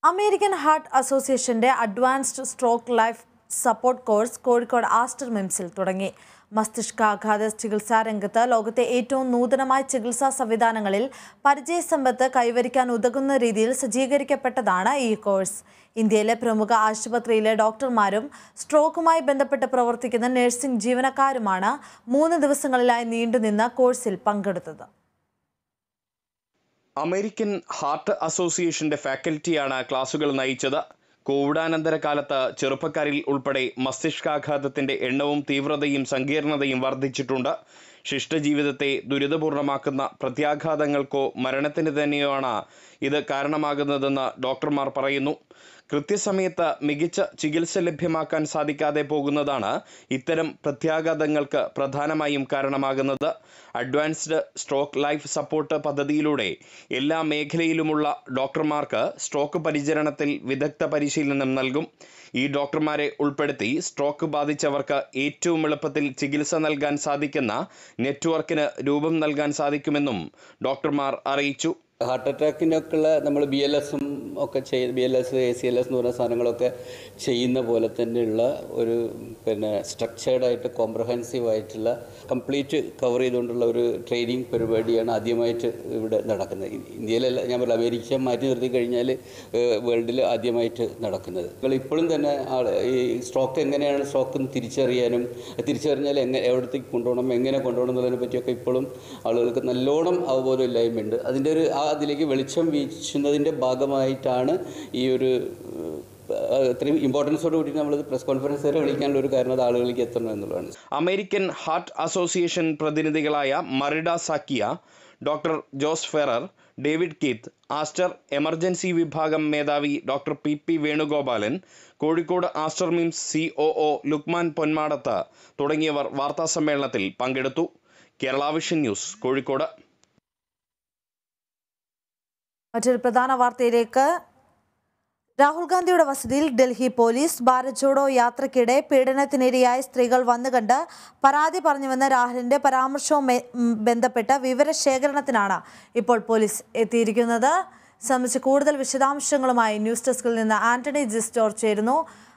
American heart അസോസിയേഷന്റെ advanced stroke life support course Kozhikode Aster മിംസിൽ തുടങ്ങി മസ്തിഷ്കാഘാത ചികിത്സാ രംഗത്ത് ലോകത്തെ ഏറ്റവും നൂതനമായ ചികിത്സാ സംവിധാനങ്ങളിൽ പരിചയസമ്പത്ത് കൈവരിക്കാൻ ഉതകുന്ന രീതിയിൽ സജ്ജീകരിക്കപ്പെട്ടതാണ് ഈ കോഴ്സ് ഇന്ത്യയിലെ പ്രമുഖ ആശുപത്രിയിലെ ഡോക്ടർമാരും സ്ട്രോക്കുമായി ബന്ധപ്പെട്ട് പ്രവർത്തിക്കുന്ന നഴ്സിംഗ് ജീവനക്കാരുമാണ് മൂന്ന് ദിവസങ്ങളിലായി നീണ്ടുനിന്ന കോഴ്സിൽ പങ്കെടുത്തത് അമേരിക്കൻ ഹാർട്ട് അസോസിയേഷന്റെ ഫാക്കൽറ്റിയാണ് ക്ലാസുകൾ നയിച്ചത് കോവിഡാനന്തര കാലത്ത് ചെറുപ്പക്കാരിൽ ഉൾപ്പെടെ മസ്തിഷ്കാഘാതത്തിന്റെ എണ്ണവും തീവ്രതയും സങ്കീർണതയും വർദ്ധിച്ചിട്ടുണ്ട് ശിഷ്ടജീവിതത്തെ ദുരിതപൂർണമാക്കുന്ന പ്രത്യാഘാതങ്ങൾക്കോ മരണത്തിന് തന്നെയാണ് ഇത് കാരണമാകുന്നതെന്ന് ഡോക്ടർമാർ പറയുന്നു കൃത്യസമയത്ത് മികച്ച ചികിത്സ ലഭ്യമാക്കാൻ സാധിക്കാതെ പോകുന്നതാണ് ഇത്തരം പ്രത്യാഘാതങ്ങൾക്ക് പ്രധാനമായും കാരണമാകുന്നത് അഡ്വാൻസ്ഡ് സ്ട്രോക്ക് ലൈഫ് സപ്പോർട്ട് പദ്ധതിയിലൂടെ എല്ലാ മേഖലയിലുമുള്ള ഡോക്ടർമാർക്ക് സ്ട്രോക്ക് പരിചരണത്തിൽ വിദഗ്ധ പരിശീലനം നൽകും ഈ ഡോക്ടർമാരെ ഉൾപ്പെടുത്തി സ്ട്രോക്ക് ബാധിച്ചവർക്ക് ഏറ്റവും എളുപ്പത്തിൽ ചികിത്സ നൽകാൻ സാധിക്കുന്ന നെറ്റ്വർക്കിന് രൂപം നൽകാൻ സാധിക്കുമെന്നും ഡോക്ടർമാർ അറിയിച്ചു ഹാർട്ട് അറ്റാക്കിനൊക്കെയുള്ള നമ്മൾ ബി എൽ എസും ഒക്കെ ചെയ്ത് B L S A C L S എന്ന് പറയുന്ന സാധനങ്ങളൊക്കെ ചെയ്യുന്ന പോലെ തന്നെയുള്ള ഒരു പിന്നെ സ്ട്രക്ചേർഡ് ആയിട്ട് കോംപ്രഹെൻസീവ് ആയിട്ടുള്ള കംപ്ലീറ്റ് കവർ ചെയ്തുകൊണ്ടുള്ള ഒരു ട്രെയിനിങ് പരിപാടിയാണ് ആദ്യമായിട്ട് ഇവിടെ നടക്കുന്നത് ഇ- ഇന്ത്യയിലല്ല ഞാൻ പറയാം അമേരിക്ക മാറ്റി നിർത്തി കഴിഞ്ഞാൽ വേൾഡിൽ ആദ്യമായിട്ട് നടക്കുന്നത് നിങ്ങൾ ഇപ്പോഴും തന്നെ ആൾ ഈ സ്ട്രോക്ക് എങ്ങനെയാണ് സ്ട്രോക്ക് എന്ന് തിരിച്ചറിയാനും തിരിച്ചറിഞ്ഞാൽ എങ്ങനെ എവിടത്തേക്ക് കൊണ്ടുപോകണം എങ്ങനെ കൊണ്ടുപോകണം എന്നുള്ളതിനെ പറ്റിയൊക്കെ ഇപ്പോഴും ആളുകൾക്ക് നല്ലോണം അവബോധമില്ലായ്മയുണ്ട് അതിൻ്റെ ഒരു ആ അതിലേക്ക് വെളിച്ചം വീശുന്നതിൻ്റെ ഭാഗമായിട്ടാണ് ഈ ഒരു ഏഹ്, ഇത്രയും ഇമ്പോർട്ടൻസോട് കൂടി നമ്മൾ പ്രസ് കോൺഫറൻസ് വരെ വിളിക്കാനുള്ള ഒരു കാരണം അത് ആളുകളിലേക്ക് എത്തണം എന്നുള്ളതാണ് അമേരിക്കൻ ഹാർട്ട് അസോസിയേഷൻ പ്രതിനിധികളായ മറിഡ സാക്കിയ doctor Jose Ferrer David Keith Aster emergency വിഭാഗം മേധാവി doctor P P Venugopalan Kozhikode Aster MIMS C O O Lukman Ponmadath തുടങ്ങിയവർ വാർത്താസമ്മേളനത്തിൽ പങ്കെടുത്തു കേരള വിഷൻ ന്യൂസ് കോഴിക്കോട് മറ്റൊരു പ്രധാന വാർത്തയിലേക്ക് രാഹുൽ ഗാന്ധിയുടെ വസതിയിൽ ഡൽഹി പോലീസ് ഭാരത് ജോഡോ യാത്രയ്ക്കിടെ പീഡനത്തിനിരയായ സ്ത്രീകൾ വന്നുകണ്ട് പരാതി പറഞ്ഞുവെന്ന രാഹുലിന്റെ പരാമർശവും മെ- ഉം ബന്ധപ്പെട്ട് വിവരശേഖരണത്തിനാണ് ഇപ്പോൾ പോലീസ് എത്തിയിരിക്കുന്നത് സംബന്ധിച്ച് കൂടുതൽ വിശദാംശങ്ങളുമായി ന്യൂസ് ഡെസ്കിൽ നിന്ന് ആന്റണി ജിസ്റ്റോർ ചേരുന്നു